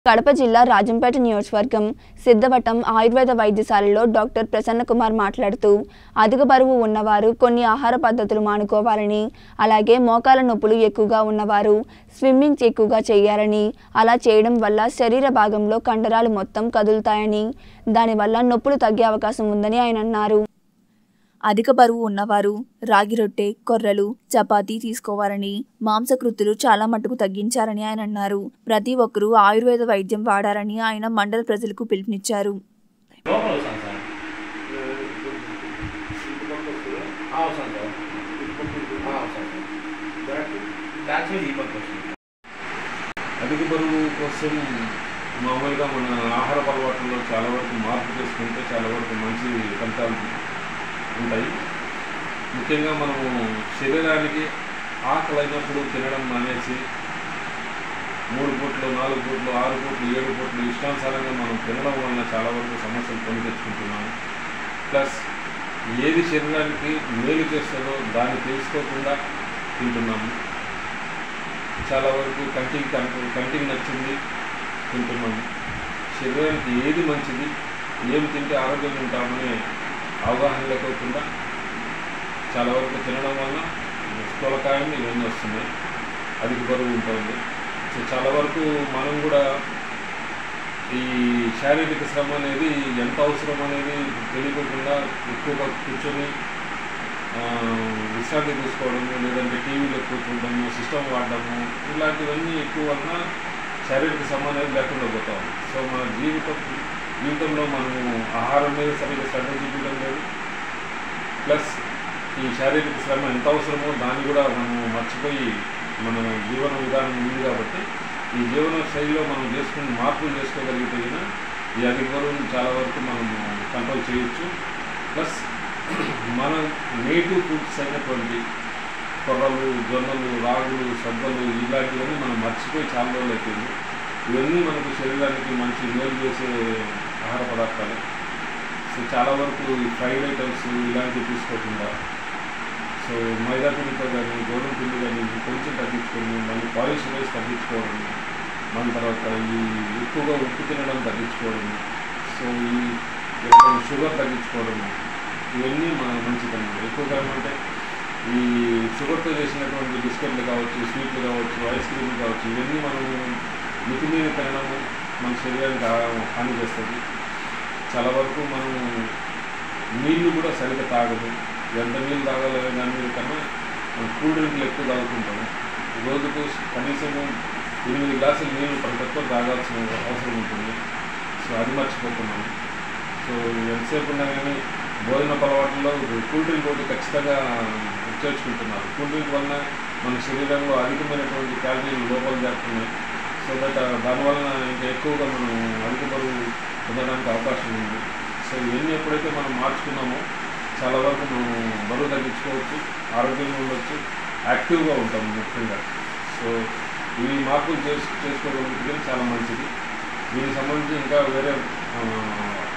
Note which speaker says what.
Speaker 1: కడప జిల్లా రాజంపేట నియోజకవర్గం సిద్ధవటం ఆయుర్వేద వైద్యశాలలో డాక్టర్ ప్రసన్న కుమార్ మాట్లాడుతూ అధిక బరువు ఉన్నవారు కొన్ని ఆహార పద్ధతులు మానుకోవాలని అలాగే మోకాల నొప్పులు ఎక్కువగా ఉన్నవారు స్విమ్మింగ్ ఎక్కువగా చేయాలని అలా చేయడం వల్ల శరీర భాగంలో కండరాలు మొత్తం కదులుతాయని దానివల్ల నొప్పులు తగ్గే అవకాశం ఉందని ఆయన అన్నారు అధిక బరువు ఉన్నవారు రాగి రొట్టె కొర్రలు చపాతీ తీసుకోవాలని మాంసకృతులు చాలా మట్టుకు తగ్గించారని ఆయన అన్నారు ప్రతి ఒక్కరూ ఆయుర్వేద వైద్యం వాడారని ఆయన మండల ప్రజలకు పిలుపునిచ్చారు
Speaker 2: లోపల వస్తాను సార్ ఆ, వస్తాను సార్ ఆ, వస్తాను సార్ యాక్చువల్లీ ఈ పక్క వస్తుంది
Speaker 3: అధిక బరువు కోసం మామూలుగా మన ఆహార అలవాట్లలో చాలా వరకు మార్పు చేసుకుంటే చాలా వరకు మంచి ఫలితాలు ఉంటాయి ముఖ్యంగా మనము శరీరానికి ఆకలి అయినప్పుడు తినడం మానేసి మూడు పూట్లు నాలుగు పూట్లు ఆరు పూట్లు ఏడు పూట్లు ఇష్టానుసారంగా మనం తినడం వలన చాలా వరకు సమస్యలు కొని తెచ్చుకుంటున్నాము ప్లస్ ఏది శరీరానికి మేలు చేస్తుందో దాన్ని తెలుసుకోకుండా తింటున్నాము చాలా వరకు కంటికి కన్- కంటికి నచ్చింది తింటున్నాము శరీరానికి ఏది మంచిది ఏమి తింటే ఆరోగ్యంగా ఉంటామనే అవగాహన లేకోకుండా చాలా వరకు తినడం వల్ల స్థూలకాయం ఇవన్నీ వస్తున్నాయి అధిక బరువు ఉంటుంది సో చాలా వరకు మనం కూడా ఈ శారీరక శ్రమ అనేది ఎంత అవసరం అనేది తెలియకుండా ఎక్కువగా కూర్చొని ఆ, విశ్రాంతి తీసుకోవడము లేదంటే టీవీలో కూర్చుంటాము సిస్టమ్ వాడడము ఇలాంటివన్నీ ఎక్కువ వలన శారీరక శ్రమ అనేది లేకుండా పోతాం సో మన జీవితం జీవితంలో మనము ఆహారం మీద సరిగ్గా శ్రద్ధ చూపించడం లేదు ప్లస్ ఈ శారీరక శ్రమ ఎంత అవసరమో దాన్ని కూడా మనము మర్చిపోయి మన జీవన విధానం ఉంది కాబట్టి ఈ జీవన శైలిలో మనం చేసుకుని మార్పులు చేసుకోగలిగితే కనుక ఈ అధిక బరువును చాలా వరకు మనము కంట్రోల్ చేయొచ్చు ప్లస్ మన నేటివ్ ఫుడ్స్ అయినటువంటి కొర్రలు జొన్నలు రాగులు సద్దలు ఇలాంటివన్నీ మనం మర్చిపోయి చాలా రోజులు అయిపోయింది ఇవన్నీ మనకు శరీరానికి మంచి మేలు చేసే ఆహార పదార్థాలు సో చాలా వరకు ఈ ఫ్రైడ్ ఐటమ్స్ ఇలాంటివి తీసుకోకుండా సో మైదా పిండితో కానీ గోధుమ పిండి కానీ కొంచెం తగ్గించుకొని మళ్ళీ పాలిష్ వేసి తగ్గించుకోవడం మన తర్వాత ఈ ఎక్కువగా ఉప్పు తినడం తగ్గించుకోవడం సో ఈ ఎక్కువ షుగర్ తగ్గించుకోవడం ఇవన్నీ మన మంచిదన్నమాట ఎక్కువగా ఏమంటే ఈ షుగర్తో చేసినటువంటి బిస్కెట్లు కావచ్చు స్వీట్లు కావచ్చు ఐస్ క్రీమ్లు కావచ్చు ఇవన్నీ మనం మితిమీద తినడము మన శరీరానికి ఆ- హాని చేస్తుంది చాలా వరకు మనం నీళ్లు కూడా సరిగ్గా తాగదు ఎంత నీళ్ళు తాగాలనే దాని మీద కన్నా మనం కూల్ డ్రింక్లు ఎక్కువ తాగుతుంటాము రోజుకు కనీసము ఎనిమిది గ్లాసులు నీళ్ళు ప్రతి ఒక్కరు తాగాల్సిన అవసరం ఉంటుంది సో అది మర్చిపోతున్నాము సో ఎంతసేపు ఉన్నా కానీ భోజన అలవాట్లలో కూల్ డ్రింక్ ఒకటి ఖచ్చితంగా చేర్చుకుంటున్నారు కూల్ డ్రింక్ వలన మన శరీరంలో అధికమైనటువంటి క్యాలరీలు లోపల చేరుతున్నాయి సో దట్ దానివలన ఇంకా ఎక్కువగా మనం అధిక బరువు పొందడానికి అవకాశం ఉంది సో ఇవన్నీ ఎప్పుడైతే మనం మార్చుకున్నామో చాలా వరకు మనం బరువు తగ్గించుకోవచ్చు ఆరోగ్యంగా ఉండొచ్చు యాక్టివ్గా ఉంటాం ముఖ్యంగా సో ఇవి మార్పులు చేసు చేసుకోగలిగితే చాలా మంచిది దీనికి సంబంధించి ఇంకా వేరే ఆ,